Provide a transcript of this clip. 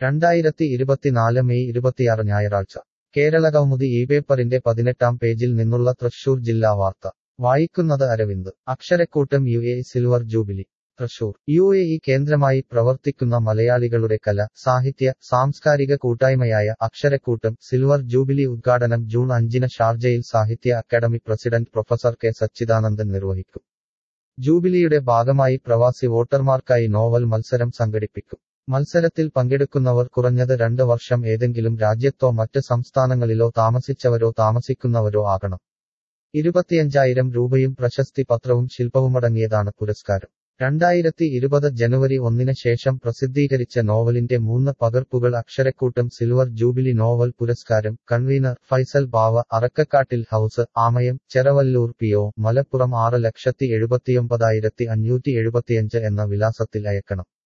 രണ്ടായിരത്തി ഇരുപത്തിനാല് മെയ് ഇരുപത്തിയാറ് ഞായറാഴ്ച കേരള കൗമുദി ഈ പേപ്പറിന്റെ പതിനെട്ടാം പേജിൽ നിന്നുള്ള തൃശൂർ ജില്ലാ വാർത്ത വായിക്കുന്നത് Aravind Aksharakkoottam U A silver jubilee Thrissur U A E കേന്ദ്രമായി പ്രവർത്തിക്കുന്ന മലയാളികളുടെ കല സാഹിത്യ സാംസ്കാരിക കൂട്ടായ്മയായ അക്ഷരക്കൂട്ടം സിൽവർ ജൂബിലി ഉദ്ഘാടനം ജൂൺ അഞ്ചിന് ഷാർജയിൽ Sahitya Akademi president professor K Sachidanandan നിർവഹിക്കും ജൂബിലിയുടെ ഭാഗമായി പ്രവാസി വോട്ടർമാർക്കായി നോവൽ മത്സരം സംഘടിപ്പിക്കും മത്സരത്തിൽ പങ്കെടുക്കുന്നവർ കുറഞ്ഞത് രണ്ട് വർഷം ഏതെങ്കിലും രാജ്യത്തോ മറ്റ് സംസ്ഥാനങ്ങളിലോ താമസിച്ചവരോ താമസിക്കുന്നവരോ ആകണം ഇരുപത്തിയഞ്ചായിരം രൂപയും പ്രശസ്തി പത്രവും ശില്പവുമടങ്ങിയതാണ് പുരസ്കാരം രണ്ടായിരത്തി ഇരുപത് ജനുവരി ഒന്നിന് ശേഷം പ്രസിദ്ധീകരിച്ച നോവലിന്റെ മൂന്ന് പകർപ്പുകൾ അക്ഷരക്കൂട്ടം സിൽവർ ജൂബിലി നോവൽ പുരസ്കാരം convener Faisal Bava Arakkakkattil house Amayam Cheravallur P O Malappuram ആറ് ലക്ഷത്തി എഴുപത്തിയൊമ്പതായിരത്തി അഞ്ഞൂറ്റി എഴുപത്തിയഞ്ച് എന്ന വിലാസത്തിൽ അയക്കണം